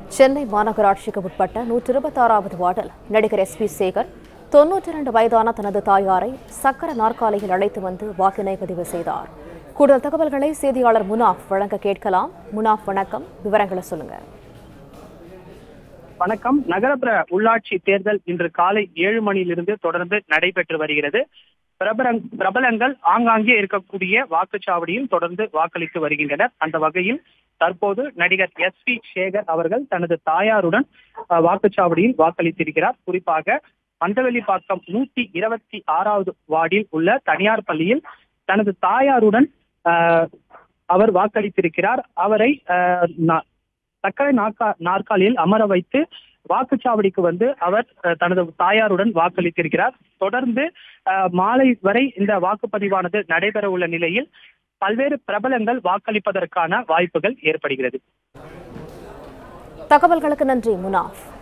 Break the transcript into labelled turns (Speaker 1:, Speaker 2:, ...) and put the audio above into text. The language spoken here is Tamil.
Speaker 1: சென்னை மாநகராட்சிக்கு உட்பட்ட நூற்றி இருபத்தாறாவது வார்டில் நடிகர் எஸ் பி சேகர் தொன்னூற்றி இரண்டு வயதான தனது தாயாரை சக்கர நாற்காலியில் அழைத்து வந்து வாக்கினை பதிவு செய்தார் கூடுதல் தகவல்களை செய்தியாளர் முனாஃப் வழங்க கேட்கலாம் முனாஃப் வணக்கம் விவரங்களை சொல்லுங்க
Speaker 2: வணக்கம் நகரப்புற உள்ளாட்சி தேர்தல் இன்று காலை ஏழு மணியிலிருந்து தொடர்ந்து நடைபெற்று வருகிறது பிரபலங் பிரபலங்கள் ஆங்காங்கே இருக்கக்கூடிய வாக்குச்சாவடியில் தொடர்ந்து வாக்களித்து வருகின்றனர் அந்த வகையில் தற்போது நடிகர் எஸ் பி சேகர் அவர்கள் தனது தாயாருடன் அஹ், வாக்குச்சாவடியில் வாக்களித்திருக்கிறார் குறிப்பாக மந்தவெளிப்பாக்கம் நூத்தி இருபத்தி ஆறாவது வார்டில் உள்ள தனியார் பள்ளியில் தனது தாயாருடன் அஹ், அவர் வாக்களித்திருக்கிறார் அவரை அஹ், நா- சக்கரை நாற்கா நாற்காலியில் அமர வைத்து வாக்குச்சாவடிக்கு வந்து அவர் அஹ், தனது தாயாருடன் வாக்களித்திருக்கிறார் தொடர்ந்து அஹ், மாலை வரை இந்த வாக்குப்பதிவானது நடைபெற உள்ள நிலையில் பல்வேறு பிரபலங்கள் வாக்களிப்பதற்கான வாய்ப்புகள் ஏற்படுகிறது
Speaker 1: தகவல்களுக்கு நன்றி முனாஃப்